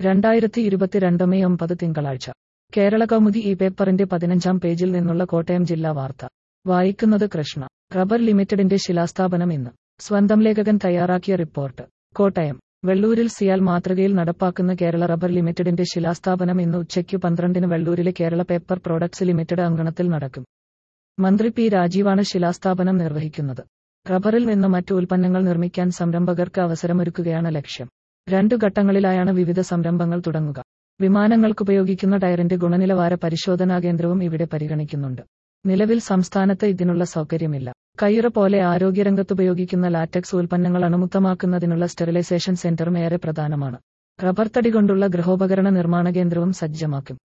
രണ്ടായിരത്തി ഇരുപത്തിരണ്ട് മെയ് ഒമ്പത് തിങ്കളാഴ്ച കേരള കൗമുദി ഈ പേപ്പറിന്റെ പതിനഞ്ചാം പേജിൽ നിന്നുള്ള കോട്ടയം ജില്ലാ വാർത്ത വായിക്കുന്നത് കൃഷ്ണ റബ്ബർ ലിമിറ്റഡിന്റെ ശിലാസ്ഥാപനം ഇന്ന് സ്വന്തം ലേഖകൻ തയ്യാറാക്കിയ റിപ്പോർട്ട് കോട്ടയം വെള്ളൂരിൽ സിയാൽ മാതൃകയിൽ നടപ്പാക്കുന്ന കേരള റബ്ബർ ലിമിറ്റഡിന്റെ ശിലാസ്ഥാപനം ഇന്ന് ഉച്ചയ്ക്ക് പന്ത്രണ്ടിന് വെള്ളൂരിലെ കേരള പേപ്പർ പ്രോഡക്ട്സ് ലിമിറ്റഡ് അങ്കണത്തിൽ നടക്കും മന്ത്രി പി രാജീവാണ് ശിലാസ്ഥാപനം നിർവഹിക്കുന്നത് റബ്ബറിൽ നിന്ന് മറ്റു ഉൽപ്പന്നങ്ങൾ നിർമ്മിക്കാൻ സംരംഭകർക്ക് അവസരമൊരുക്കുകയാണ് ലക്ഷ്യം രണ്ടു ഘട്ടങ്ങളിലായാണ് വിവിധ സംരംഭങ്ങൾ തുടങ്ങുക വിമാനങ്ങൾക്കുപയോഗിക്കുന്ന ടയറിന്റെ ഗുണനിലവാര പരിശോധനാ കേന്ദ്രവും ഇവിടെ പരിഗണിക്കുന്നുണ്ട് നിലവിൽ സംസ്ഥാനത്ത് ഇതിനുള്ള സൗകര്യമില്ല കയ്യുറ പോലെ ആരോഗ്യരംഗത്തുപയോഗിക്കുന്ന ലാറ്റക്സ് ഉൽപ്പന്നങ്ങൾ അണുമുക്തമാക്കുന്നതിനുള്ള സ്റ്റെറിലൈസേഷൻ സെന്ററും ഏറെ പ്രധാനമാണ് റബ്ബർ തടി കൊണ്ടുള്ള ഗൃഹോപകരണ നിർമ്മാണ കേന്ദ്രവും സജ്ജമാക്കും